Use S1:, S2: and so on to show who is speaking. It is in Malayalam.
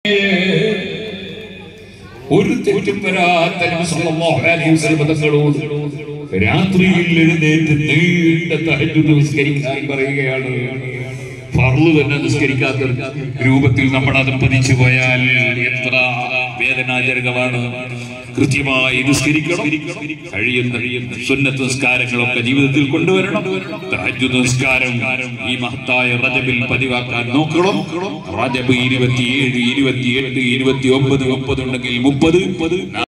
S1: ഒരു തെറ്റും വരാത്ത നബി സല്ലല്ലാഹു അലൈഹി വസല്ലം തങ്ങളോട് രാത്രിയിൽ എഴുന്നേറ്റ് നീണ്ട തഹജ്ജുദ് നിസ്കരിക്കാൻ പറയുകയാണ് ഫർള് തന്നെ നിസ്കരിക്കാത്ത രൂപത്തിൽ നമ്മൾ അത് പതിച്ചു പോയാൽ എത്ര വേദനാജനകമാണ് കൃത്യമായി നിസ്കരിക്കണം കഴിയുന്ന സുന്നത്ത് നിസ്കാരങ്ങളൊക്കെ ജീവിതത്തിൽ കൊണ്ടുവരണം തഹജ്ജുദ് നിസ്കാരം ഈ മഹത്തായ റജബിൽ പതിവാക്കാൻ നോക്കണം റജബ് ഇരുപത്തിയേഴ് ഇരുപത്തിയെട്ട് ഇരുപത്തി ഒമ്പത് മുപ്പത് ഉണ്ടെങ്കിൽ മുപ്പത്